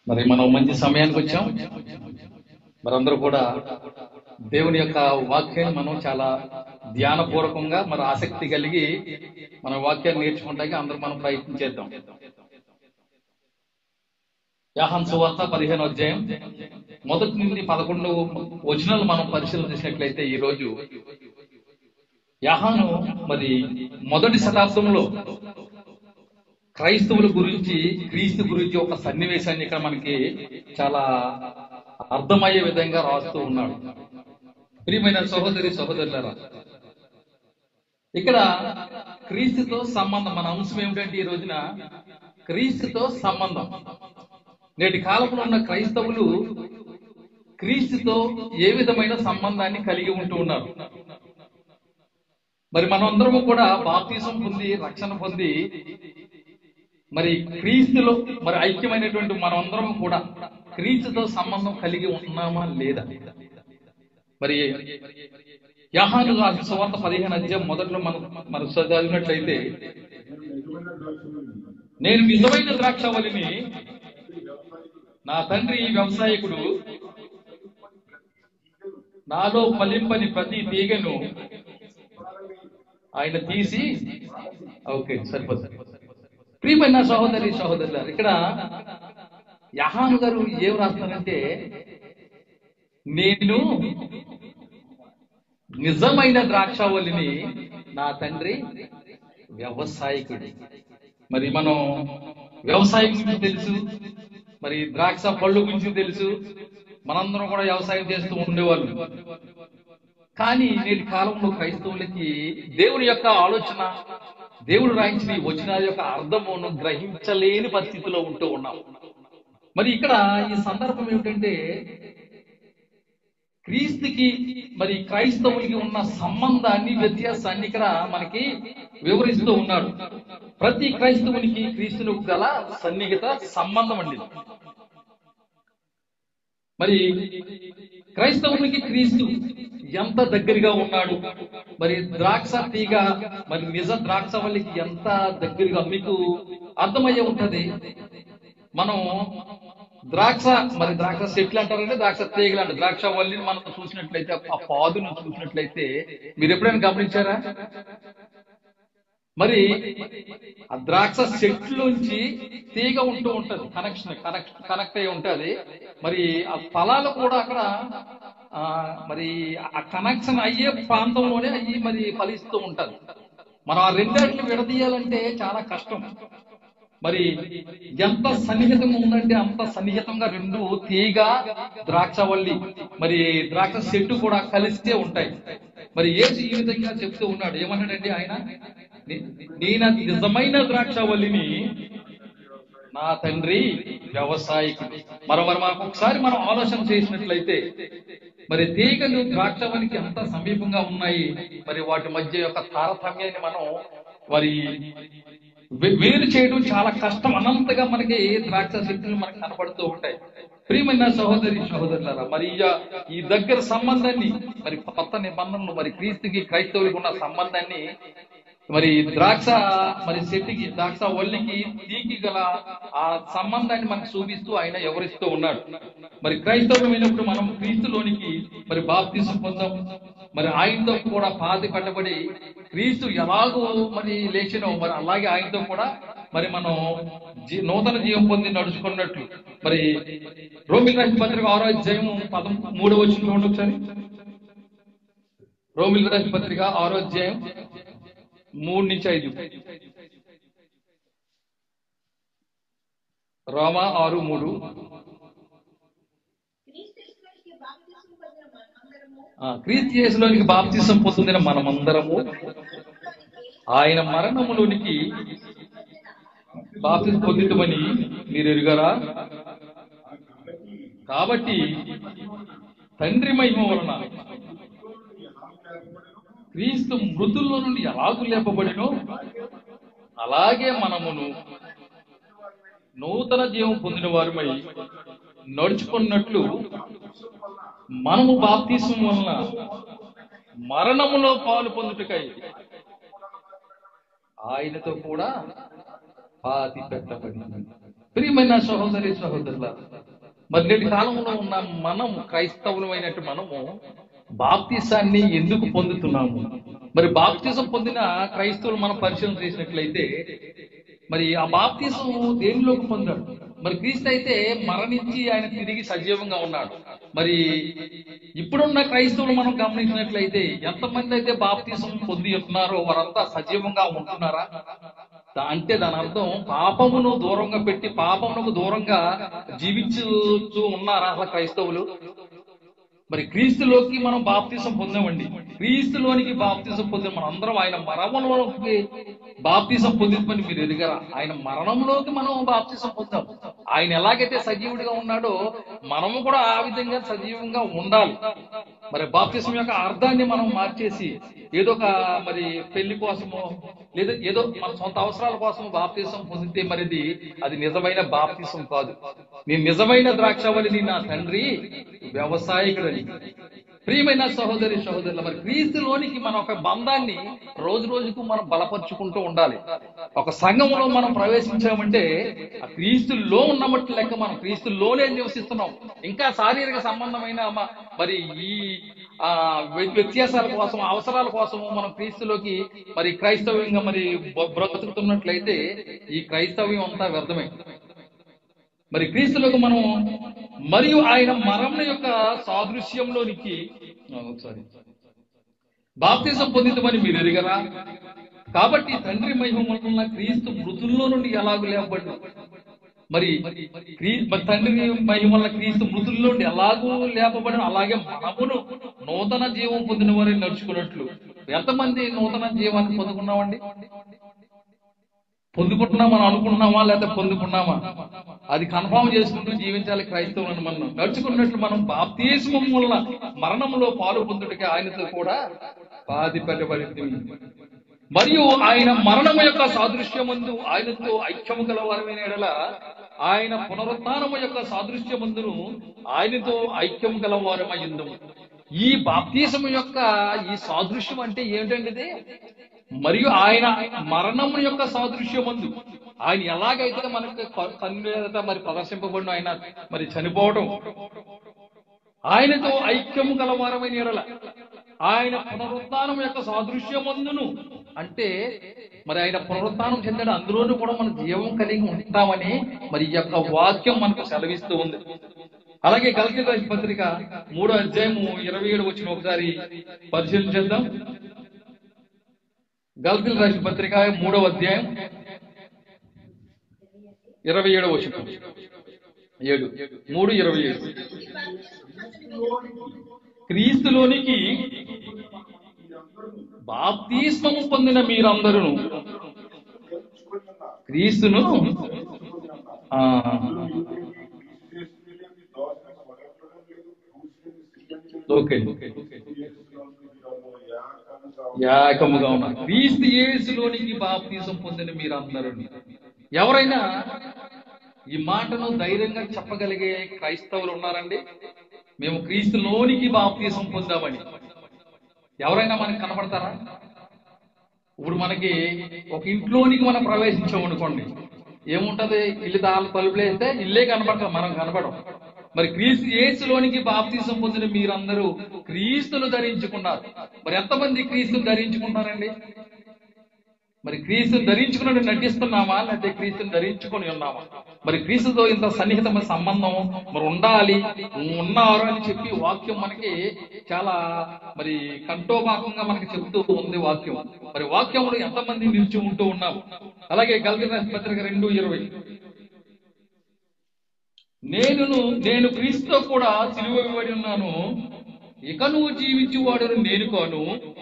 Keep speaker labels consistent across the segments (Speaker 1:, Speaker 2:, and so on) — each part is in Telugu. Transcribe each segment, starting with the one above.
Speaker 1: మరి మనం మంచి సమయానికి వచ్చాం మరి అందరూ కూడా దేవుని యొక్క వాక్యాన్ని మనం చాలా ధ్యానపూర్వకంగా మరి ఆసక్తి కలిగి మన వాక్యాన్ని నేర్చుకుంటానికి అందరూ మనం ప్రయత్నం చేద్దాం యాహన్ సువార్త పదిహేను అధ్యాయం మొదటి నుండి పదకొండు వచనాలు మనం పరిశీలన చేసినట్లయితే ఈ రోజు యాహాను మరి మొదటి శతాబ్దంలో క్రైస్తవుల గురించి క్రీస్తు గురించి ఒక సన్నివేశాన్ని ఇక్కడ మనకి చాలా అర్థమయ్యే విధంగా రాస్తూ ఉన్నాడు ప్రియమైన సహోదరి సహోదరులారా ఇక్కడ క్రీస్తుతో సంబంధం మన అంశం ఏమిటంటే ఈ రోజున క్రీస్తుతో సంబంధం నేటి కాలంలో ఉన్న క్రైస్తవులు క్రీస్తుతో ఏ విధమైన సంబంధాన్ని కలిగి ఉంటూ ఉన్నారు మరి మనమందరము కూడా బాప్తీసం పొంది రక్షణ పొంది మరి క్రీస్తులో మరి ఐక్యమైనటువంటి మనమందరం కూడా క్రీస్తుతో సంబంధం కలిగి ఉన్నామా లేదా మరి యహాను రాసిన సువార్త పదిహేను అధ్యాయం మొదట్లో మనం మనం చదివినట్లయితే నేను నిజమైన ద్రాక్షవల్లిని నా తండ్రి వ్యవసాయకుడు నాలో ఫలింపని ప్రతి తీగను ఆయన తీసి ఓకే సరిపోతుంది ప్రియమైన సహోదరి సహోదరులారు ఇక్కడ యహాను గారు ఏం రాస్తారంటే నేను నిజమైన ద్రాక్షావళిని నా తండ్రి వ్యవసాయకుడు మరి మనం వ్యవసాయం గురించి తెలుసు మరి ద్రాక్ష పళ్ళు గురించి తెలుసు మనందరం కూడా వ్యవసాయం చేస్తూ ఉండేవాళ్ళు కానీ నేటి కాలంలో క్రైస్తవులకి దేవుని యొక్క ఆలోచన దేవుడు రాయించిన ఈ వచనాల యొక్క అర్థమును గ్రహించలేని పరిస్థితిలో ఉంటూ ఉన్నాం మరి ఇక్కడ ఈ సందర్భం ఏమిటంటే క్రీస్తుకి మరి క్రైస్తవులకి ఉన్న సంబంధాన్ని వ్యత్యాసాన్ని ఇక్కడ మనకి వివరిస్తూ ఉన్నాడు ప్రతి క్రైస్తవునికి క్రీస్తునికి గల సన్నిహిత సంబంధం అండి మరి క్రైస్తవునికి క్రీస్తు ఎంత దగ్గరగా ఉన్నాడు మరి ద్రాక్ష తీగ మరి నిజ ద్రాక్ష వల్లికి ఎంత దగ్గరగా మీకు అర్థమయ్యే ఉంటది మనం ద్రాక్ష మరి ద్రాక్ష చెట్లు అంటారంటే ద్రాక్ష తీగలు అంటే ద్రాక్ష వల్లిని మనం చూసినట్లయితే ఆ పాదును చూసినట్లయితే మీరు ఎప్పుడైనా గమనించారా మరి ఆ ద్రాక్ష చెట్లుంచి తీగ ఉంటూ ఉంటది కనెక్షన్ కనెక్ట్ కనెక్ట్ అయి ఉంటది మరి ఆ ఫలాలు కూడా అక్కడ ఆ మరి ఆ కనెక్షన్ అయ్యే ప్రాంతంలోనే అయ్యి మరి ఫలిస్తూ ఉంటది మనం ఆ రెండింటిని విడదీయాలంటే చాలా కష్టం మరి ఎంత సన్నిహితంగా ఉందంటే అంత సన్నిహితంగా రెండు తీగ ద్రాక్షవల్లి మరి ద్రాక్ష చెట్టు కూడా కలిసే ఉంటాయి మరి ఏసు ఈ విధంగా చెప్తూ ఉన్నాడు ఏమన్నాడండి ఆయన నే- నేను నిజమైన ద్రాక్షవల్లిని నా తండ్రి వ్యవసాయకుడు మరి మరి మనకు ఒకసారి మనం ఆలోచన చేసినట్లయితే మరి తీగలు ద్రాక్షవల్లికి ఎంత సమీపంగా ఉన్నాయి మరి వాటి మధ్య యొక్క తారతమ్యాన్ని మనం మరి వే- వేరు చేయడం చాలా కష్టం అనంతగా మనకి ద్రాక్ష చెట్లు మనకు కనపడుతూ ఉంటాయి ప్రియమైన సహోదరి సహోదరులారా మరి ఈ- ఈ దగ్గర సంబంధాన్ని మరి కొత్త నిబంధనలు మరి క్రీస్తుకి క్రైస్తవులకు ఉన్న సంబంధాన్ని మరి ద్రాక్ష మరి చెట్టుకి ద్రాక్ష ఒల్లికి తీకి గల ఆ సంబంధాన్ని మనకు చూపిస్తూ ఆయన ఎవరిస్తూ ఉన్నాడు మరి క్రైస్తవమైనప్పుడు మనం క్రీస్తులోనికి మరి బాప్తీసం పొందాం మరి ఆయనతో కూడా పాతి పట్టబడి క్రీస్తు ఎలాగో మరి లేచినో మరి అలాగే ఆయనతో కూడా మరి మనం జీ- నూతన జీవం పొంది నడుచుకున్నట్లు మరి రోమిల్ రాసిన పత్రిక ఆరో అధ్యాయం పదం మూడవ వచ్చిన చూడండి ఒకసారి రోమిల్ రాసిన పత్రిక ఆరో అధ్యాయం మూడు నుంచి ఐదు రోమా ఆరు మూడు ఆ, క్రీస్తు యేసులోనికి బాప్తిసం పొందిన మనమందరము ఆయన మరణములోనికి బాప్తిసం పొందితమని మీరు ఎరుగరా కాబట్టి తండ్రి మహిమ వలన క్రీస్తు మృతుల్లో నుండి ఎలాగూ లేపబడినో అలాగే మనమును నూతన జీవం పొందిన వారిమై నడుచుకున్నట్లు మనము బాప్తీసం వలన మరణములో పాలు పొందుటకై ఆయనతో కూడా పాతి పెట్టబడింది ప్రియమైన సహోదరి సహోదరుల మరి నేటి కాలంలో ఉన్న మనం క్రైస్తవులమైనట్టు మనము బాప్తిసాన్ని ఎందుకు పొందుతున్నాము మరి బాప్తిజం పొందిన క్రైస్తవులు మనం పరిశీలన చేసినట్లయితే మరి ఆ బాప్తిజం దేనిలోకి పొందాడు మరి క్రీస్తు అయితే మరణించి ఆయన తిరిగి సజీవంగా ఉన్నాడు మరి ఇప్పుడున్న క్రైస్తవులు మనం గమనించినట్లయితే ఎంతమంది అయితే బాప్తిజం పొంది ఉన్నారో వారంతా సజీవంగా ఉంటున్నారా దా- అంటే దాని అర్థం పాపమును దూరంగా పెట్టి పాపమునకు దూరంగా జీవించుతూ ఉన్నారా అసలు క్రైస్తవులు మరి క్రీస్తులోకి మనం బాప్తిసం పొందామండి క్రీస్తులోనికి బాప్తిసం పొందాం మనం అందరం ఆయన మరణంలోకి బాప్తిసం పొందిందని మీరు ఎదిగారా ఆయన మరణంలోకి మనం బాప్తిసం పొందాం ఆయన ఎలాగైతే సజీవుడిగా ఉన్నాడో మనము కూడా ఆ విధంగా సజీవంగా ఉండాలి మరి బాప్తిసం యొక్క అర్థాన్ని మనం మార్చేసి ఏదో ఒక మరి పెళ్లి కోసమో లేదా ఏదో మన సొంత అవసరాల కోసం బాప్తిసం పొందితే మరిది అది నిజమైన బాప్తిసం కాదు నేను నిజమైన ద్రాక్షవల్లిని నా తండ్రి వ్యవసాయకుడని ప్రియమైన సహోదరి సహోదరుల మరి క్రీస్తులోనికి మన ఒక బంధాన్ని రోజు రోజుకు మనం బలపరుచుకుంటూ ఉండాలి ఒక సంఘంలో మనం ప్రవేశించామంటే ఆ క్రీస్తులో ఉన్నమట్టు లెక్క మనం క్రీస్తులోనే నివసిస్తున్నాం ఇంకా శారీరక సంబంధమైన మ- మరి ఈ ఆ వ్య- వ్యత్యాసాల కోసం అవసరాల కోసం మనం క్రీస్తులోకి మరి క్రైస్తవ్యంగా మరి బ- బ్రతుకుతున్నట్లయితే ఈ క్రైస్తవ్యం అంతా వ్యర్థమే మరి క్రీస్తులకు మనం మరియు ఆయన మరణం యొక్క సాదృశ్యంలోనికి ఆ, ఒకసారి బాప్తిజం పొందితమని మీరు ఎరిగరా కాబట్టి తండ్రి మహిమ వలన క్రీస్తు మృతుల్లో నుండి ఎలాగూ లేపబడ్డు మరి క్రీ మరి తండ్రి మహిమ వలన క్రీస్తు మృతుల్లో నుండి ఎలాగూ లేపబడిన అలాగే మనమును నూతన జీవం పొందిన వారిని నడుచుకున్నట్లు ఎంతమంది నూతన జీవాన్ని పొందుకున్నామండి పొందుకుంటున్నామని అనుకుంటున్నామా లేదా పొందుకున్నామా అది కన్ఫర్మ్ చేసుకుంటూ జీవించాలి క్రైస్తవులను మనం నడుచుకున్నట్లు మనం బాప్తిస్మం వల్ల మరణంలో పాలు పొందుటకి ఆయనతో కూడా పాది పెట్టబడింది మరియు ఆయన మరణము యొక్క సాదృశ్యమందు ఆయనతో ఐక్యము గల వారమైన ఎడల ఆయన పునరుత్నము యొక్క సాదృశ్యమందును ఆయనతో ఐక్యము గల వారమైందు ఈ బాప్తీసము యొక్క ఈ సాదృశ్యం అంటే ఏమిటండి ఇది మరియు ఆయన మరణము యొక్క సాదృశ్యమందు ఆయన ఎలాగైతే మనకు క- కన్ను ఎదుట మరి ప్రదర్శింపబడిన ఆయన మరి చనిపోవడం ఆయనతో ఐక్యము గలవారమైన ఎడల ఆయన పునరుత్నం యొక్క సాదృశ్యమందును అంటే మరి ఆయన పునరుత్నం చెందడం అందులోనూ కూడా మన జీవం కలిగి ఉంటామని మరి ఈ యొక్క వాక్యం మనకు సెలవిస్తూ ఉంది అలాగే గల్తీ రాసిన పత్రిక మూడో అధ్యాయము ఇరవై ఏడు వచ్చిన ఒకసారి పరిశీలన చేద్దాం గల్తీలు రాసిన పత్రిక మూడవ అధ్యాయం ఇరవై ఏడవ వచ్చిన ఏడు మూడు ఇరవై ఏడు క్రీస్తులోనికి బాప్తిస్మము పొందిన మీరందరూ క్రీస్తును ఆ, ఓకే యాకముగా ఉన్నారు క్రీస్తు యేసులోనికి బాప్తిజం పొందిన మీరందరూ ఎవరైనా ఈ మాటను ధైర్యంగా చెప్పగలిగే క్రైస్తవులు ఉన్నారండి మేము క్రీస్తులోనికి బాప్తిజం పొందామని ఎవరైనా మనకు కనబడతారా ఇప్పుడు మనకి ఒక ఇంట్లోనికి మనం ప్రవేశించాం అనుకోండి ఏముంటది ఇల్లు తాళ తలుపులు వేస్తే ఇల్లే కనబడతాం మనం కనబడం మరి క్రీస్తు యేసులోనికి బాప్తిజం పొందిన మీరందరూ క్రీస్తును ధరించుకున్నారు మరి ఎంతమంది క్రీస్తును ధరించుకున్నారండి మరి క్రీస్తుని ధరించుకున్నట్టు నటిస్తున్నామా లేకపోతే క్రీస్తుని ధరించుకొని ఉన్నామా మరి క్రీస్తుతో ఇంత సన్నిహితమైన సంబంధం మరి ఉండాలి ఉన్నారు అని చెప్పి వాక్యం మనకి చాలా మరి కంఠోభాగంగా మనకి చెప్తూ ఉంది వాక్యం మరి వాక్యంలో ఎంతమంది నిలిచి ఉంటూ ఉన్నాము అలాగే గల్గీ రాసిన పత్రిక రెండు ఇరవై నేను నేను క్రీస్తుతో కూడా సిలువ ఇవ్వబడి ఉన్నాను ఇక నువ్వు జీవించువాడును నేను కాను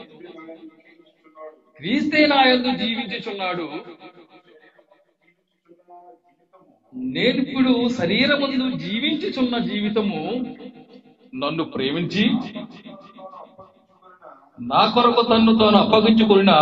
Speaker 1: క్రీస్తే నా యందు జీవించుచున్నాడు నేనిప్పుడు శరీరమందు జీవించుచున్న జీవితము నన్ను ప్రేమించి నా కొరకు తన్ను తాను అప్పగించుకున్న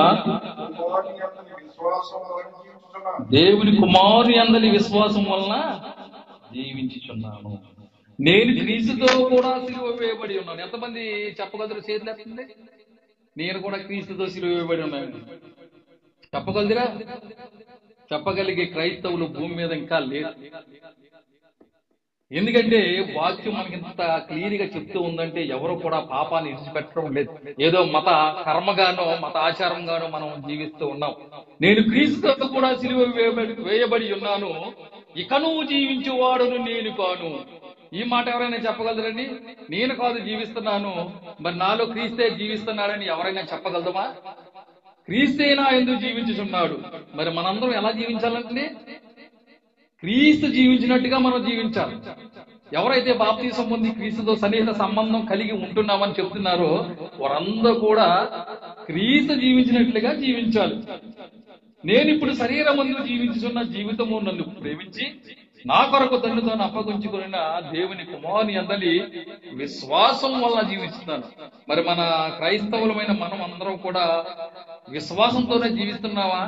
Speaker 1: దేవుని కుమారుని అందరి విశ్వాసం వలన జీవించుచున్నాను నేను క్రీస్తుతో కూడా సిలువ వేయబడి ఉన్నాను ఎంతమంది చెప్పగలరు చేతులు ఎత్తండి నేను కూడా క్రీస్తుతో సిలువ వేయబడి ఉన్నాను చెప్పగలదిరా చెప్పగలిగే క్రైస్తవులు భూమి మీద ఇంకా లేరు ఎందుకంటే వాక్యం మనకి ఇంత క్లియర్ గా చెప్తూ ఉందంటే ఎవరు కూడా పాపాన్ని విడిచిపెట్టడం లేదు ఏదో మత కర్మగానో మత ఆచారంగానో మనం జీవిస్తూ ఉన్నాం నేను క్రీస్తుతో కూడా సిలువ వేయబడి వేయబడి ఉన్నాను ఇకను జీవించేవాడును నేను కాను ఈ మాట ఎవరైనా చెప్పగలరండి నేను కాదు జీవిస్తున్నాను మరి నాలో క్రీస్తే జీవిస్తున్నాడని ఎవరైనా చెప్పగలదమా క్రీస్తేనా ఎందుకు జీవించుచున్నాడు మరి మనందరం ఎలా జీవించాలంటే క్రీస్తు జీవించినట్టుగా మనం జీవించాలి ఎవరైతే బాప్తీసం పొంది క్రీస్తుతో సన్నిహిత సంబంధం కలిగి ఉంటున్నామని చెప్తున్నారో వారందరూ కూడా క్రీస్తు జీవించినట్లుగా జీవించాలి నేను ఇప్పుడు శరీరం ముందు జీవించుతున్న జీవితము నన్ను ప్రేమించి నా కొరకు తండ్రి తాను అప్పగించుకున్న దేవుని కుమారుని అందలి విశ్వాసం వల్ల జీవిస్తున్నాను మరి మన క్రైస్తవులమైన మనం అందరం కూడా విశ్వాసంతోనే జీవిస్తున్నావా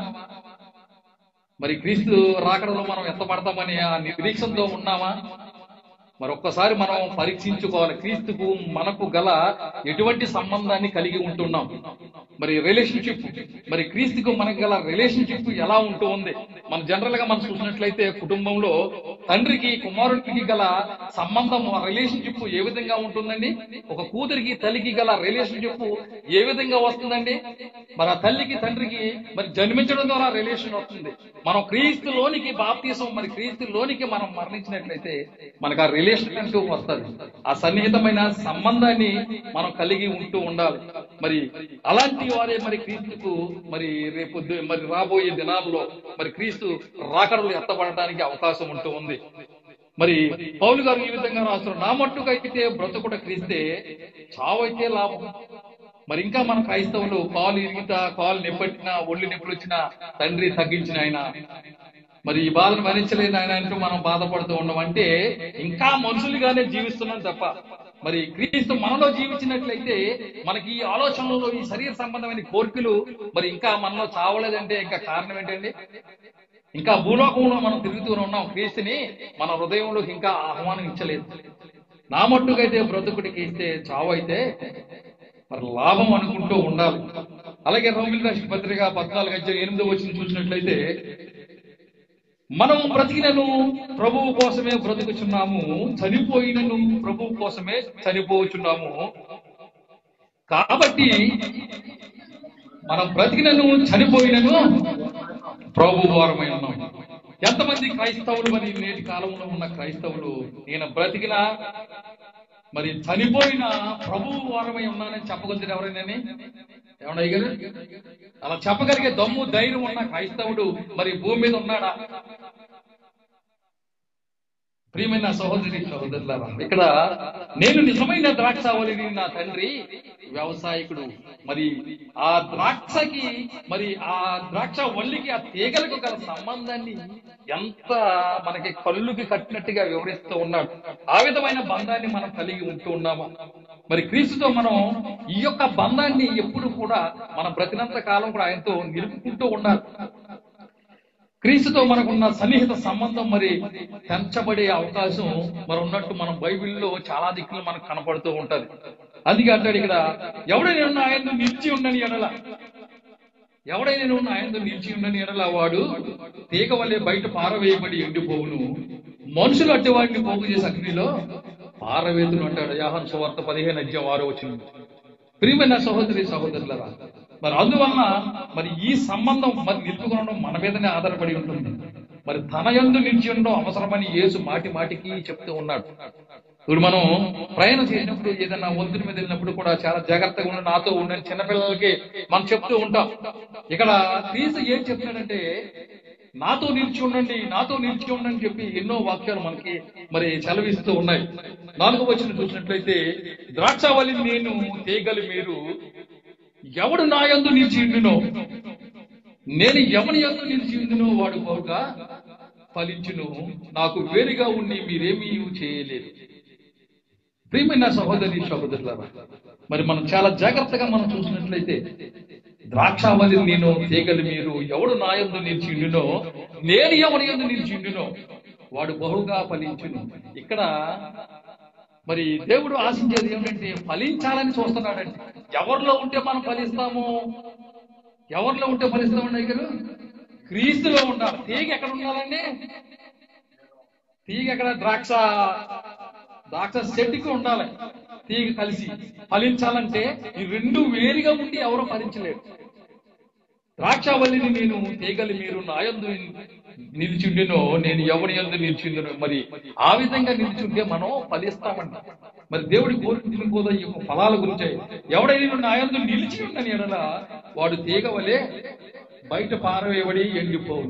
Speaker 1: మరి క్రీస్తు రాకడలో మనం ఎంత పడతామని ఆ నిరీక్షణతో ఉన్నామా మరి ఒక్కసారి మనం పరీక్షించుకోవాలి క్రీస్తుకు మనకు గల ఎటువంటి సంబంధాన్ని కలిగి ఉంటున్నాం మరి రిలేషన్షిప్ మరి క్రీస్తుకు మనకు గల రిలేషన్షిప్ ఎలా ఉంటూ ఉంది మన జనరల్ గా మనం చూసినట్లయితే కుటుంబంలో తండ్రికి కుమారుడికి గల సంబంధం రిలేషన్షిప్ ఏ విధంగా ఉంటుందండి ఒక కూతురికి తల్లికి గల రిలేషన్షిప్ ఏ విధంగా వస్తుందండి మరి ఆ తల్లికి తండ్రికి మరి జన్మించడం ద్వారా రిలేషన్ వస్తుంది మనం క్రీస్తులోనికి బాప్తీసం మరి క్రీస్తులోనికి మనం మరణించినట్లయితే మనకు ఆ రిలేషన్ అంటూ వస్తుంది ఆ సన్నిహితమైన సంబంధాన్ని మనం కలిగి ఉంటూ ఉండాలి మరి అలాంటి వారే మరి క్రీస్తుకు మరి రేపు ద- మరి రాబోయే దినాల్లో మరి క్రీస్తు రాకడలు ఎత్తబడటానికి అవకాశం ఉంటూ ఉంది మరి పౌలు గారు ఈ విధంగా రాస్తున్నారు నా మట్టుకైతే బ్రతుకుట క్రీస్తే చావైతే లాభం మరి ఇంకా మన క్రైస్తవులు కాలు ఇరిగిత కాలు నెప్పట్టినా ఒళ్ళు నొప్పులు వచ్చినా తండ్రి తగ్గించిన ఆయన మరి ఈ బాధను భరించలేని ఆయన అంటూ మనం బాధపడుతూ ఉన్నాం అంటే ఇంకా మనుషులుగానే జీవిస్తున్నాం తప్ప మరి క్రీస్తు మనలో జీవించినట్లయితే మనకి ఈ ఆలోచనలు ఈ శరీర సంబంధమైన కోరికలు మరి ఇంకా మనలో చావలేదంటే ఇంకా కారణం ఏంటండి ఇంకా భూలోకంలో మనం తిరుగుతూనే ఉన్నాం క్రీస్తుని మన హృదయంలోకి ఇంకా ఆహ్వానించలేదు నా మట్టుకైతే బ్రతుకుడికి ఇస్తే చావు అయితే మరి లాభం అనుకుంటూ ఉండాలి అలాగే రోమిల్ రాష్ట్ర పత్రిక పద్నాలుగు అధ్యాయం ఎనిమిదో వచ్చిన చూసినట్లయితే మనం బ్రతికినను ప్రభువు కోసమే బ్రతుకుచున్నాము చనిపోయినను ప్రభువు కోసమే చనిపోచున్నాము కాబట్టి మనం బ్రతికినను చనిపోయినను ప్రభు వారమై ఉన్నాం ఎంతమంది క్రైస్తవులు మరి నేటి కాలంలో ఉన్న క్రైస్తవులు నేను బ్రతికిన మరి చనిపోయిన ప్రభువు వారమై ఉన్నానని చెప్పగలుగుతారు ఎవరైనా ఏమన్నా అయ్యారు అలా చెప్పగలిగే దమ్ము ధైర్యం ఉన్న క్రైస్తవుడు మరి భూమి మీద ఉన్నాడా ప్రియమైన సహోదరి సహోదరులారా ఇక్కడ నేను నిజమైన ద్రాక్షావళిని నా తండ్రి వ్యవసాయకుడు మరి ఆ ద్రాక్షకి మరి ఆ ద్రాక్ష వల్లికి ఆ తీగలకు గల సంబంధాన్ని ఎంత మనకి కళ్ళుకి కట్టినట్టుగా వివరిస్తూ ఉన్నాడు ఆ విధమైన బంధాన్ని మనం కలిగి ఉంటూ ఉన్నాము మరి క్రీస్తుతో మనం ఈ యొక్క బంధాన్ని ఎప్పుడు కూడా మన బ్రతినంత కాలం కూడా ఆయనతో నిలుపుకుంటూ ఉండాలి క్రీస్తుతో మనకున్న సన్నిహిత సంబంధం మరి పెంచబడే అవకాశం మరి ఉన్నట్టు మనం బైబిల్లో చాలా దిక్కులు మనకు కనపడుతూ ఉంటది అందుకే అంటాడు ఇక్కడ ఎవడైనా ఉన్న ఆయన నిలిచి ఉండని ఎడల ఎవడైనా ఉన్న ఆయన నిలిచి ఉండని ఎడల వాడు తీగ వల్లే బయట పారవేయబడి ఎండిపోవును మనుషులు అట్టి వాడిని పోగు చేసి అగ్నిలో పారవేతులు అంటాడు యాహన్ సువార్త పదిహేను అధ్యాయం ఆరో వచ్చింది ప్రియమైన సహోదరి సహోదరులరా మరి అందువలన మరి ఈ సంబంధం మరి నిలుపుకోవడం మన మీదనే ఆధారపడి ఉంటుంది మరి తన యందు నిలిచి ఉండడం అవసరమని యేసు మాటి మాటికి చెప్తూ ఉన్నాడు ఇప్పుడు మనం ప్రయాణం చేసినప్పుడు ఏదైనా వంతుని మీద వెళ్ళినప్పుడు కూడా చాలా జాగ్రత్తగా ఉండి నాతో ఉండని చిన్నపిల్లలకి మనం చెప్తూ ఉంటాం ఇక్కడ క్రీస్తు ఏం చెప్తున్నాడంటే నాతో నిలిచి ఉండండి నాతో నిలిచి ఉండండి అని చెప్పి ఎన్నో వాక్యాలు మనకి మరి సెలవిస్తూ ఉన్నాయి నాలుగో వచ్చిన చూసినట్లయితే ద్రాక్షావళి నేను తీగలి మీరు ఎవడు నా యందు నిలిచి ఉండునో నేను ఎవని యందు నిలిచి ఉండునో వాడు బహుగా ఫలించును నాకు వేరుగా ఉండి మీరేమీ చేయలేరు ప్రియమైన సహోదరి సహోదరులారా మరి మనం చాలా జాగ్రత్తగా మనం చూసినట్లయితే ద్రాక్షావళి నేను తీగలు మీరు ఎవడు నా యందు నిలిచిండునో నేను ఎవరి యందు నిలిచిండునో వాడు బహుగా ఫలించును ఇక్కడ మరి దేవుడు ఆశించేది ఏమిటంటే ఫలించాలని చూస్తున్నాడండి ఎవరిలో ఉంటే మనం ఫలిస్తాము ఎవరిలో ఉంటే ఫలిస్తామండి దగ్గర క్రీస్తులో ఉండాలి తీగ ఎక్కడ ఉండాలండి తీగ ఎక్కడ ద్రాక్ష ద్రాక్ష చెట్టుకి ఉండాలి తీగ కలిసి ఫలించాలంటే ఈ రెండు వేరుగా ఉండి ఎవరు ఫలించలేరు ద్రాక్షావల్లిని నేను తీగలి మీరు నాయందు నిలిచిండెనో నేను ఎవరి ఎందు నిలిచిండెనో మరి ఆ విధంగా నిలిచుంటే మనం ఫలిస్తామంట మరి దేవుడి కోరికలు కూడా ఈ యొక్క ఫలాల గురించి ఎవడైనా నా యందు నిలిచి ఉండని ఎడల వాడు తీగ వలె బయట పారవేయబడి ఎండిపోవు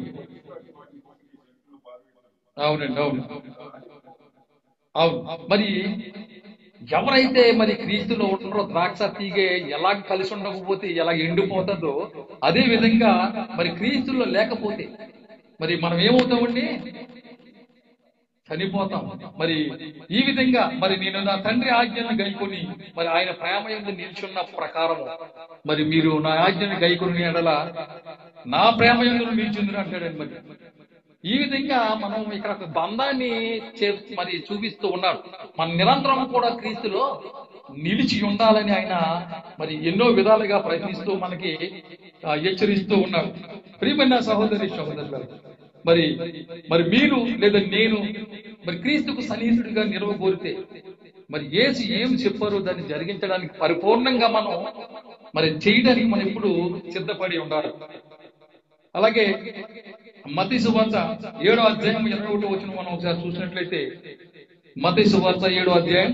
Speaker 1: అవునండి అవును అవును మరి ఎవరైతే మరి క్రీస్తులో ఉంటారో ద్రాక్ష తీగే ఎలా కలిసి ఉండకపోతే ఎలా ఎండిపోతుందో అదే విధంగా మరి క్రీస్తులో లేకపోతే మరి మనం ఏమవుతామండి చనిపోతాం మరి ఈ విధంగా మరి నేను నా తండ్రి ఆజ్ఞలను గైకొని మరి ఆయన ప్రేమ ఎందు నిల్చున్న ప్రకారం మరి మీరు నా ఆజ్ఞను గైకొని ఎడల నా ప్రేమ ఎందు నిల్చుందని అంటాడండి మరి ఈ విధంగా మనం ఇక్కడ ఒక బంధాన్ని చే- మరి చూపిస్తూ ఉన్నాడు మన నిరంతరం కూడా క్రీస్తులో నిలిచి ఉండాలని ఆయన మరి ఎన్నో విధాలుగా ప్రయత్నిస్తూ మనకి ఆ, హెచ్చరిస్తూ ఉన్నాడు ప్రియమైన సహోదరి సహోదరులు మరి మరి మీరు లేదా నేను మరి క్రీస్తుకు సన్నిహితుడిగా నిలవగోరితే మరి ఏసు ఏం చెప్పారో దాన్ని జరిగించడానికి పరిపూర్ణంగా మనం మరి చేయడానికి మనం ఇప్పుడు సిద్ధపడి ఉండాలి అలాగే మతి సువార్త ఏడో అధ్యాయం ఇరవై ఒకటి వచ్చిన మనం ఒకసారి చూసినట్లయితే మతి సువార్త ఏడో అధ్యాయం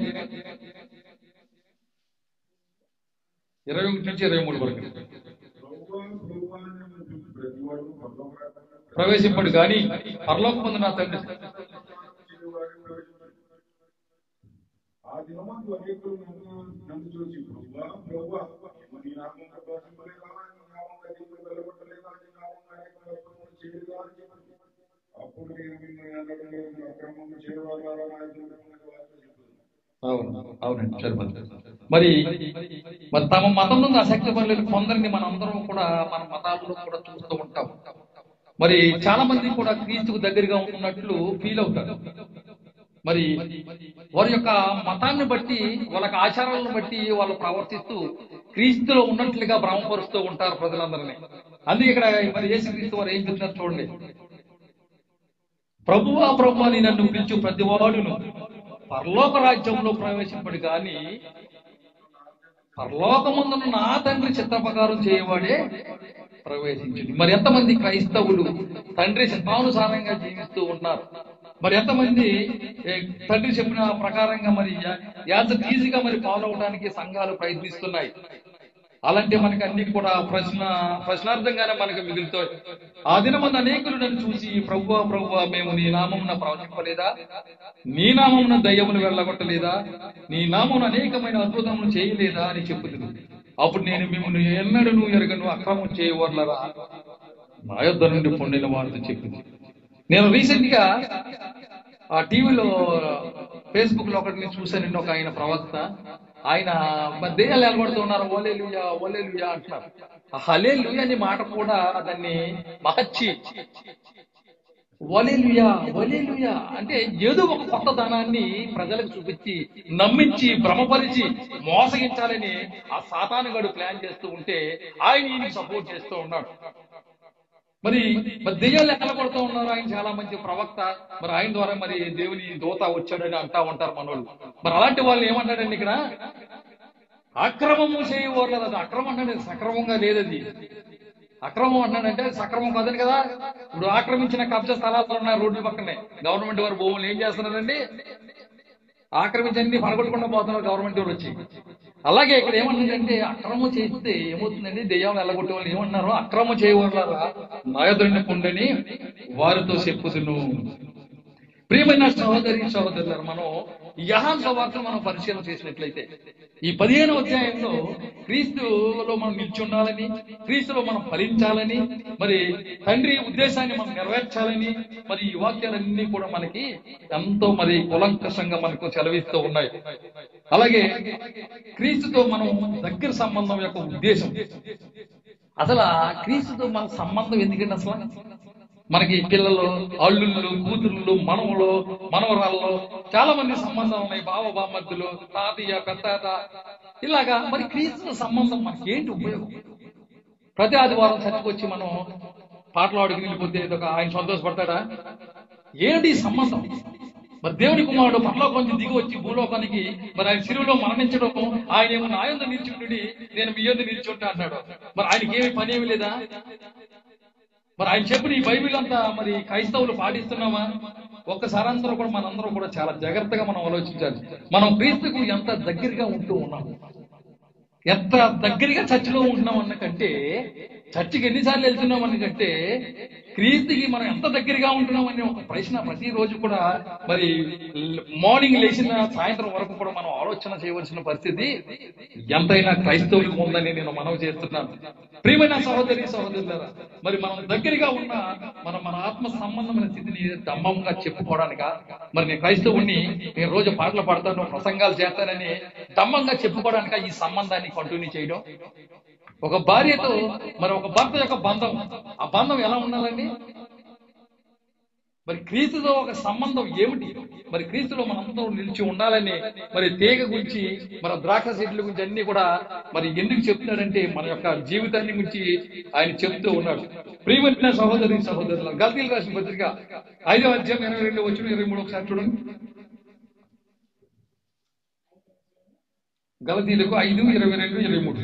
Speaker 1: ఇరవై ఒకటి నుంచి ఇరవై మూడు వరకు ప్రవేశింపడు గాని పరలోక పొందిన నా తండ్రి
Speaker 2: ఆ దినమందు అనేకులు నన్ను నన్ను చూసి ప్రభువా ప్రభువా నీ నామం ప్రకాశింపలేదా నీ నామం గదింపులు వెలగొట్టలేదా నీ నామం అనేక అక్రమములు చేయలేదా అని చెప్పాను అప్పుడు నేను మిమ్మల్ని అనడం లేదు అక్రమము చేయవారా నా ఎదురుగా వార్త చెప్తున్నాను
Speaker 1: అవును అవునండి సరిపోతుంది మరి మరి తమ మతం నుండి ఆసక్తి పనులు కొందరిని మనందరం కూడా మన మతాల్లో కూడా చూస్తూ ఉంటాం మరి చాలా మంది కూడా క్రీస్తుకు దగ్గరగా ఉన్నట్లు ఫీల్ అవుతారు మరి వారి యొక్క మతాన్ని బట్టి వాళ్ళ ఆచారాలను బట్టి వాళ్ళు ప్రవర్తిస్తూ క్రీస్తులో ఉన్నట్లుగా భ్రమపరుస్తూ ఉంటారు ప్రజలందరినీ అందుకే ఇక్కడ మరి యేసు క్రీస్తు వారు ఏం చెప్తున్నారు చూడండి ప్రభువా ప్రభు అని నన్ను పిలిచు ప్రతివాడును పరలోక రాజ్యంలో ప్రవేశింపడు గాని పరలోకమందున నా తండ్రి చిత్త ప్రకారం చేయవాడే ప్రవేశించింది మరి ఎంతమంది క్రైస్తవులు తండ్రి చిత్తానుసారంగా జీవిస్తూ ఉన్నారు మరి ఎంతమంది ఏ, తండ్రి చెప్పిన ప్రకారంగా మరి యాజ్ ఈజీగా మరి ఫాలో అవడానికి సంఘాలు ప్రయత్నిస్తున్నాయి అలాంటి మనకి అన్ని కూడా ప్రశ్న ప్రశ్నార్థంగానే మనకు మిగులుతాయి ఆ దినమంది అనేకులు నన్ను చూసి ప్రభువా ప్రభువా మేము నీ నామమున ప్రవచింపలేదా నీ నామమున దయ్యములు వెళ్ళగొట్టలేదా నీ నామమున అనేకమైన అద్భుతములు చేయలేదా అని చెప్పుతుంది అప్పుడు నేను మిమ్మల్ని ఎన్నడూ ఎరగను అక్రమం చేయవర్లరా నా యొద్ద నుండి పొందిన వారితో చెప్పింది నేను రీసెంట్ గా ఆ టీవీలో ఫేస్బుక్ లో ఒకటి చూశానండి ఒక ఆయన ప్రవక్త ఆయన మరి దెయ్యాలు నిలబడుతూ ఉన్నారు ఓలే లుయా ఓలే లుయా అంటున్నారు ఆ హలే లుయా అనే మాట కూడా దాన్ని మహచ్చి వలెలుయా వలెలుయా అంటే ఏదో ఒక కొత్త ధనాన్ని ప్రజలకు చూపించి నమ్మించి భ్రమపరిచి మోసగించాలని ఆ సాతానుగాడు ప్లాన్ చేస్తూ ఉంటే ఆయన ఈయనకి సపోర్ట్ చేస్తూ ఉన్నాడు మరి మరి దెయ్యాలు ఎక్కడ పడుతూ ఉన్నారు ఆయన చాలా మంచి ప్రవక్త మరి ఆయన ద్వారా మరి దేవుని దోత వచ్చాడని అంటా ఉంటారు మనోళ్ళు మరి అలాంటి వాళ్ళు ఏమన్నాడండి ఇక్కడ అక్రమము చేయవారు అది అక్రమం అంటే సక్రమంగా లేదది అక్రమం అన్నాడంటే అది సక్రమం కాదని కదా ఇప్పుడు ఆక్రమించిన కబ్జా స్థలాలు ఉన్నాయి రోడ్ల పక్కనే గవర్నమెంట్ వారు భూములు ఏం చేస్తున్నారండి ఆక్రమించండి పడగొట్టకుండా పోతున్నారు గవర్నమెంట్ వాళ్ళు వచ్చి అలాగే ఇక్కడ ఏమన్నాడంటే అక్రమం చేస్తే ఏమవుతుందండి దెయ్యాలు ఎల్లగొట్టే వాళ్ళు ఏమన్నారు అక్రమం చేయవాళ్ళరా నాయదుడిని పొండని వారితో చెప్పుదును ప్రియమైన సహోదరి సహోదరులారు మనం ఈ యహాన్ సువార్తను మనం పరిశీలన చేసినట్లయితే ఈ పదిహేను అధ్యాయంలో క్రీస్తులో మనం నిలిచి ఉండాలని క్రీస్తులో మనం ఫలించాలని మరి తండ్రి ఉద్దేశాన్ని మనం నెరవేర్చాలని మరి ఈ వాక్యాలన్నీ కూడా మనకి ఎంతో మరి కులంకషంగా మనకు సెలవిస్తూ ఉన్నాయి అలాగే క్రీస్తుతో మనం దగ్గర సంబంధం యొక్క ఉద్దేశం అసలు ఆ క్రీస్తుతో మన సంబంధం ఎందుకండి అసలు మనకి పిల్లలు అల్లుళ్ళు కూతుళ్ళు మనవలు మనవరాళ్ళు చాలా మంది సంబంధం ఉన్నాయి బావ బామర్దులు తాతయ్య పెద్దాత ఇలాగా మరి క్రీస్తు సంబంధం మనకి ఏంటి ఉపయోగం ప్రతి ఆదివారం చర్చకు వచ్చి మనం పాటలు ఆడుకుని వెళ్ళిపోతే ఇదొక ఆయన సంతోషపడతాడా ఏంటి ఈ సంబంధం మరి దేవుని కుమారుడు పరలోకం నుంచి దిగి వచ్చి భూలోకానికి మరి ఆయన శిలువలో మరణించడం ఆయన ఏమో నా యందు నిల్చుండి నేను మీ యందు నిల్చుంటా అన్నాడు మరి ఆయనకి ఏమి పని ఏమి లేదా మరి ఆయన చెప్పిన ఈ బైబిల్ అంతా మరి క్రైస్తవులు పాటిస్తున్నామా ఒక్కసారి అందరూ కూడా మనందరం కూడా చాలా జాగ్రత్తగా మనం ఆలోచించాలి మనం క్రీస్తుకు ఎంత దగ్గరగా ఉంటూ ఉన్నాము ఎంత దగ్గరగా చర్చిలో ఉంటున్నాం అన్నకంటే చర్చికి ఎన్నిసార్లు వెళ్తున్నాం అన్నకంటే క్రీస్తుకి మనం ఎంత దగ్గరగా ఉంటున్నాం అనే ఒక ప్రశ్న ప్రతిరోజు కూడా మరి మార్నింగ్ లేచిన సాయంత్రం వరకు కూడా మనం ఆలోచన చేయవలసిన పరిస్థితి ఎంతైనా క్రైస్తవులకు ఉందని నేను మనవి చేస్తున్నాను ప్రియమైన సహోదరి సహోదరులారా మరి మనం దగ్గరగా ఉన్న మనం మన ఆత్మ సంబంధమైన స్థితిని దమ్మంగా చెప్పుకోవడానిక మరి నేను క్రైస్తవుణ్ణి నేను రోజు పాటలు పాడతాను ప్రసంగాలు చేస్తానని దమ్మంగా చెప్పుకోవడానిక ఈ సంబంధాన్ని కంటిన్యూ చేయడం ఒక భార్యతో మరి ఒక భర్త యొక్క బంధం ఆ బంధం ఎలా ఉండాలండి మరి క్రీస్తుతో ఒక సంబంధం ఏమిటి మరి క్రీస్తులో మనందరం నిలిచి ఉండాలని మరి తీగ గురించి మన ద్రాక్ష చెట్ల గురించి అన్ని కూడా మరి ఎందుకు చెప్తున్నాడంటే మన యొక్క జీవితాన్ని గురించి ఆయన చెప్తూ ఉన్నాడు ప్రియమైన సహోదరి సహోదరులు గల్తీలు రాసిన పత్రిక ఐదవ అధ్యాయం ఇరవై రెండు వచ్చిన ఇరవై మూడు ఒకసారి చూడండి గలతీలకు ఐదు ఇరవై రెండు ఇరవై మూడు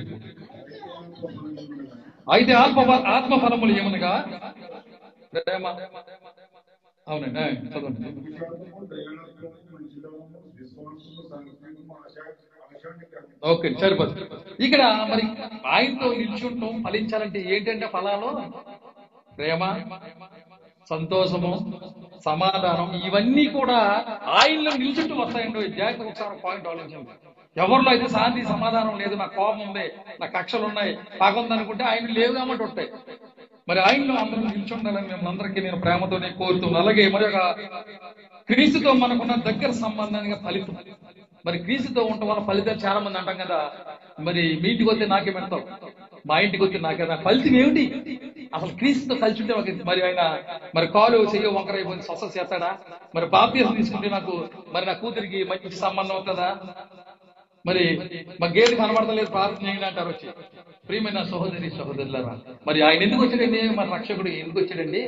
Speaker 1: అయితే ఆత్మ ఆత్మ ఫలములు ఏమనగా ప్రేమ అవునండి ఆ, చదవండి
Speaker 2: విషాదము, దయాళత్వము, మంచితనము, విశ్వాసము, సంకల్పము, ఆశా ఆశానికరము.
Speaker 1: ఓకే సరిపోదు ఇక్కడ మరి ఆయనతో నిల్చుంటాం ఫలించాలంటే ఏంటంటే ఫలాలు ప్రేమ సంతోషము సమాధానం ఇవన్నీ కూడా ఆయనలో నిల్చుంటూ వస్తాయండి జాగ్రత్త ఒకసారి పాయింట్ ఆలోచించండి ఎవరిలో అయితే శాంతి సమాధానం లేదు నాకు కోపం ఉంది నా కక్షలు ఉన్నాయి పగ అనుకుంటే ఆయన లేవు కాబట్టి ఉంటాయి మరి ఆయనలో అందరూ నిల్చుండాలని మేము అందరికీ నేను ప్రేమతోనే కోరుతున్నాను అలాగే మరి ఒక క్రీస్తుతో మనకున్న దగ్గర సంబంధానికి ఫలితం మరి క్రీస్తుతో ఉండటం వల్ల ఫలితాలు చాలా మంది అంటాం కదా మరి మీ ఇంటికి వస్తే నాకే పెడతావు మా ఇంటికి వస్తే నాకే నా ఫలితం ఏమిటి అసలు క్రీస్తుతో కలిసి ఉంటే ఒక మరి ఆయన మరి కాలు చెయ్యి వంకర అయిపోయింది స్వస్థ చేస్తాడా మరి బాప్తీసం తీసుకుంటే నాకు మరి నా కూతురికి మంచి సంబంధం అవుతుందా మరి మా గేదె కనబడతలేదు ప్రార్థన చేయండి అంటారు వచ్చి ప్రియమైన సహోదరి సహోదరులారా మరి ఆయన ఎందుకు వచ్చాడండి మన రక్షకుడు ఎందుకు వచ్చాడండి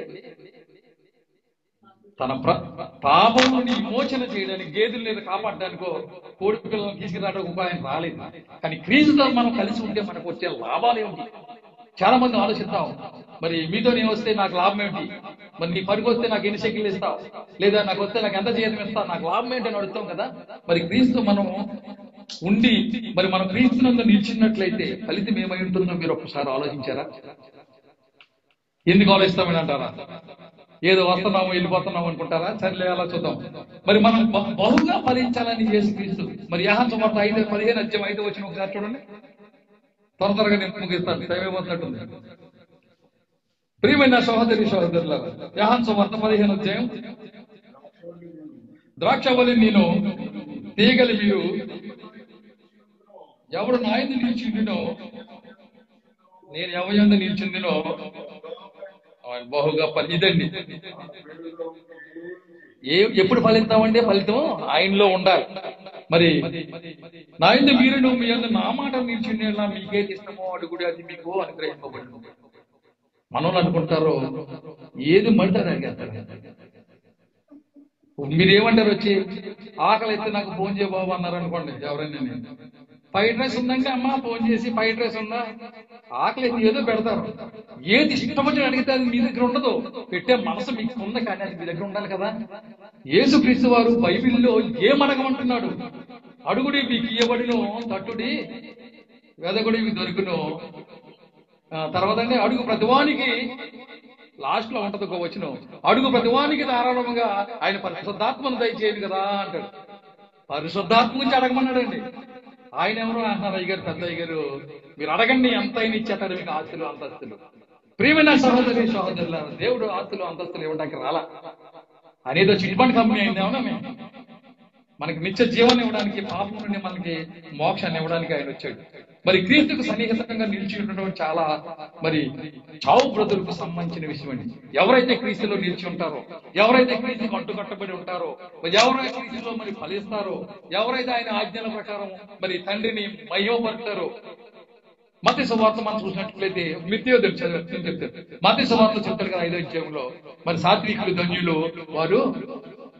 Speaker 1: తన ప్ర పాపం నుండి విమోచన చేయడానికి గేదెల మీద కాపాడడానికో కోడి పిల్లలను తీసుకురావడానికి ఆయన రాలేదు కానీ క్రీస్తుతో మనం కలిసి ఉంటే మనకు వచ్చే లాభాలు ఏమిటి చాలా మంది ఆలోచిస్తాం మరి మీతో నేను వస్తే నాకు లాభం ఏంటి మరి నీ పనికి వస్తే నాకు ఎన్ని సెకండ్లు ఇస్తావు లేదా నాకు వస్తే నాకు ఎంత జీతం ఇస్తావు నాకు లాభం ఏంటి అని అడుగుతాం కదా మరి క్రీస్తు మనం ఉండి మరి మనం క్రీస్తునందు నిలిచినట్లయితే ఫలితం ఏమై ఉంటుందో మీరు ఒక్కసారి ఆలోచించారా ఎందుకు ఆలోచిస్తామని అంటారా ఏదో వస్తున్నాము వెళ్ళిపోతున్నాము అనుకుంటారా సర్లే అలా చూద్దాం మరి మనం బ- బహుగా ఫలించాలని చేసి క్రీస్తు మరి యహాన్ సుమార్త ఐదు పదిహేను అధ్యాయం ఐదు వచ్చిన ఒకసారి చూడండి త్వర త్వరగా నేను ముగిస్తాను టైం ఏమవుతున్నట్టుంది ప్రియమైన సహోదరి సహోదరుల యహాన్ సుమార్త పదిహేను అధ్యాయం ద్రాక్షవల్లి నేను తీగలి మీరు ఎవడు నాయన నిలిచిండినో నేను ఎవయందు నిలిచిందినో ఆయన బహుగా ఫలి ఇదండి
Speaker 2: వేడుకలో ఉంటే
Speaker 1: ఏ ఎప్పుడు ఫలిస్తామంటే ఫలితం ఆయనలో ఉండాలి మరి నాయన మీరు మీ అందు నా మాట నిలిచిండేలా మీకేది ఇష్టమో అడుగుడి అది మీకు అనుగ్రహింపబడి మనోళ్ళు అనుకుంటారు ఏది మడతారు అడిగేస్తారు మీరేమంటారు వచ్చి ఆకలి అయితే నాకు ఫోన్ చేయ బాబు అన్నారు అనుకోండి ఎవరైనా నేను. ఫ్రైడ్ రైస్ ఉందంటే అమ్మా ఫోన్ చేసి ఫ్రైడ్ రైస్ ఉందా ఆకలి అయితే ఏదో పెడతారు ఏది ఇష్టం వచ్చి అడిగితే అది మీ దగ్గర ఉండదు పెట్టే మనసు మీకు ఉంది కానీ అది మీ దగ్గర ఉండాలి కదా యేసు క్రీస్తు వారు బైబిల్లో ఏం అడగమంటున్నాడు అడుగుడి మీకు ఇయ్యబడిను తట్టుడి వెదగుడి మీకు దొరుకును ఆ, తర్వాత అంటే అడుగు ప్రతివానికి లాస్ట్ లో ఉంటది ఒక వచ్చిన అడుగు ప్రతివానికి ధారాళముగా ఆయన పరిశుద్ధాత్మను దయచేయదు కదా అంటాడు పరిశుద్ధాత్మ నుంచి అడగమన్నాడండి ఆయన ఎవరు అంటున్నారు అయ్య గారు పెద్ద అయ్య గారు మీరు అడగండి ఎంత అయినా ఇచ్చేస్తాడు మీకు ఆస్తులు అంతస్తులు ప్రియమైన సహోదరి సహోదరుల దేవుడు ఆస్తులు అంతస్తులు ఇవ్వడానికి రాలా అనేదో చిట్ ఫండ్ కంపెనీ అయింది అవునా మేము మనకి నిత్య జీవాన్ని ఇవ్వడానికి పాపం నుండి మనకి మోక్షాన్ని ఇవ్వడానికి ఆయన వచ్చాడు మరి క్రీస్తుకు సన్నిహితంగా నిలిచి ఉండడం చాలా మరి చావు బ్రతులకు సంబంధించిన విషయం అండి ఎవరైతే క్రీస్తులో నిలిచి ఉంటారో ఎవరైతే క్రీస్తుకు అంటుకట్టబడి ఉంటారో మరి ఎవరైతే క్రీస్తులో మరి ఫలిస్తారో ఎవరైతే ఆయన ఆజ్ఞల ప్రకారం మరి తండ్రిని మయోపరుతారో మత సువార్త మనం చూసినట్లయితే మిత్యో చెప్తారు చెప్తారు మత సువార్త చెప్తారు కదా ఐదో అధ్యాయంలో మరి సాత్వికులు ధన్యులు వారు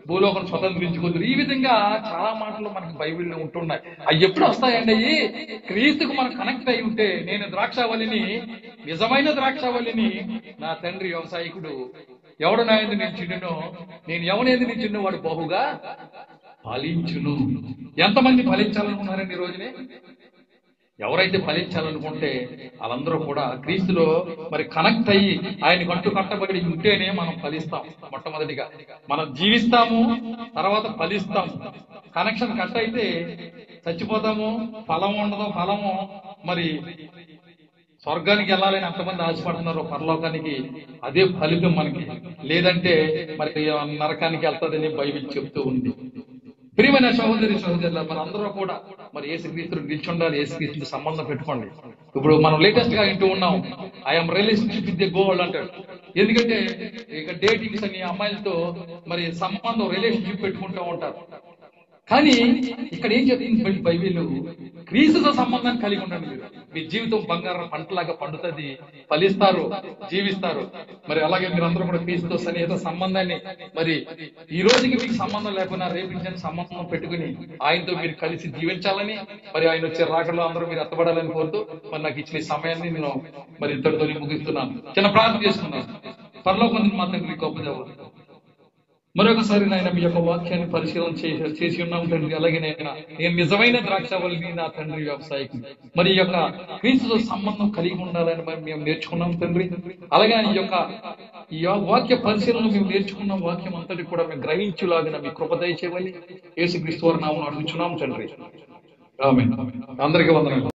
Speaker 1: భూలోకం స్వతంత్రించుకుందరు ఈ విధంగా చాలా మాటలు మనకి బైబిల్లో ఉంటున్నాయి అవి ఎప్పుడు వస్తాయండి అయ్యి క్రీస్తుకు మనం కనెక్ట్ అయి ఉంటే నేను ద్రాక్షావళిని నిజమైన ద్రాక్షావళిని నా తండ్రి వ్యవసాయకుడు ఎవడు నా ఎందు నిల్చుండునో నేను ఎవనేది నిల్చుండో వాడు బహుగా ఫలించును ఎంతమంది ఫలించాలనుకున్నారండి ఈ రోజునే ఎవరైతే ఫలించాలనుకుంటే వాళ్ళందరూ కూడా క్రీస్తులో మరి కనెక్ట్ అయ్యి ఆయన కట్టు కట్టబడి ఉంటేనే మనం ఫలిస్తాం మొట్టమొదటిగా మనం జీవిస్తాము తర్వాత ఫలిస్తాము కనెక్షన్ కట్ అయితే చచ్చిపోతాము ఫలం ఉండదు ఫలము మరి స్వర్గానికి వెళ్ళాలని ఎంతమంది ఆశపడుతున్నారు పరలోకానికి అదే ఫలితం మనకి లేదంటే మరి నరకానికి వెళ్తాదని బైబిల్ చెప్తూ ఉంది ప్రియమైన సహోదరి సహోదరుల మన అందరూ కూడా మరి ఏసుక్రీస్తుడు నిల్చుండాలి ఏసుక్రీస్తు సంబంధం పెట్టుకోండి ఇప్పుడు మనం లేటెస్ట్ గా వింటూ ఉన్నాం I'm relationship with the gold అంటాడు ఎందుకంటే ఇక డేటింగ్స్ అని అమ్మాయిలతో మరి సంబంధం రిలేషన్షిప్ పెట్టుకుంటూ ఉంటారు కానీ ఇక్కడ ఏం చెప్తుంది బైబిల్ క్రీస్తుతో సంబంధాన్ని కలిగి ఉండండి మీరు మీ జీవితం బంగారం పంటలాగా పండుతుంది ఫలిస్తారు జీవిస్తారు మరి అలాగే మీరు అందరూ కూడా క్రీస్తుతో సన్నిహిత సంబంధాన్ని మరి ఈ రోజుకి మీకు సంబంధం లేకున్నా రేపించని సంబంధం పెట్టుకుని ఆయనతో మీరు కలిసి జీవించాలని మరి ఆయన వచ్చే రాకల్లో అందరూ మీరు ఎత్తబడాలని కోరుతూ మరి నాకు ఇచ్చిన ఈ సమయాన్ని నేను మరి ఇద్దరితో ముగిస్తున్నాను చిన్న ప్రార్థన చేసుకున్నాను పరలోకం మా తండ్రి గొప్ప దేవత మరొకసారి నాయన మీ యొక్క వాక్యాన్ని పరిశీలన చేసి చేసి ఉన్నాం తండ్రి అలాగే నాయన నేను నిజమైన ద్రాక్షవల్లిని నా తండ్రి వ్యవసాయకి మరి ఈ యొక్క క్రీస్తుతో సంబంధం కలిగి ఉండాలని మరి మేము నేర్చుకున్నాం తండ్రి అలాగే ఈ యొక్క ఈ వాక్య పరిశీలన మేము నేర్చుకున్న వాక్యం అంతటి కూడా మేము గ్రహించులాగిన మీ కృప దయచేయాలి యేసు క్రీస్తు వారి నామం అడుగుచున్నాం తండ్రి ఆమె అందరికీ వందనాలు